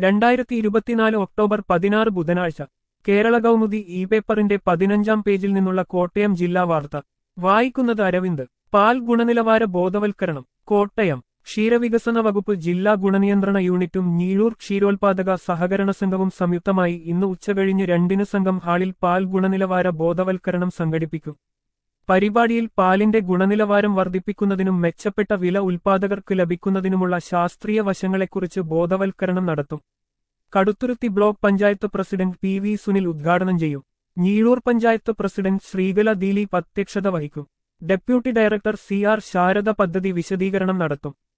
രണ്ടായിരത്തി ഇരുപത്തിനാല് ഒക്ടോബർ പതിനാറ് ബുധനാഴ്ച കേരള കൗമുദി ഇ പേപ്പറിന്റെ പതിനഞ്ചാം പേജിൽ നിന്നുള്ള കോട്ടയം ജില്ലാ വാർത്ത വായിക്കുന്നത് അരവിന്ദ് പാൽ ഗുണനിലവാര ബോധവൽക്കരണം കോട്ടയം ക്ഷീരവികസന വകുപ്പ് ജില്ലാ ഗുണനിയന്ത്രണ യൂണിറ്റും ഞീഴൂർ ക്ഷീരോത്പാദക സഹകരണ സംഘവും സംയുക്തമായി ഇന്ന് ഉച്ചകഴിഞ്ഞ് രണ്ടിന് സംഘം ഹാളിൽ പാൽ ഗുണനിലവാര ബോധവൽക്കരണം സംഘടിപ്പിക്കും പരിപാടിയിൽ പാലിന്റെ ഗുണനിലവാരം വർദ്ധിപ്പിക്കുന്നതിനും മെച്ചപ്പെട്ട വില ഉൽപാദകർക്ക് ലഭിക്കുന്നതിനുമുള്ള ശാസ്ത്രീയ വശങ്ങളെക്കുറിച്ച് ബോധവൽക്കരണം നടത്തും Kaduthuruthy block panchayat president P V Sunil ഉദ്ഘാടനം ചെയ്യും ഞീഴൂർ പഞ്ചായത്ത് പ്രസിഡന്റ് ശ്രീകല ദിലീപ് അധ്യക്ഷത വഹിക്കും deputy director C R Sarada പദ്ധതി വിശദീകരണം നടത്തും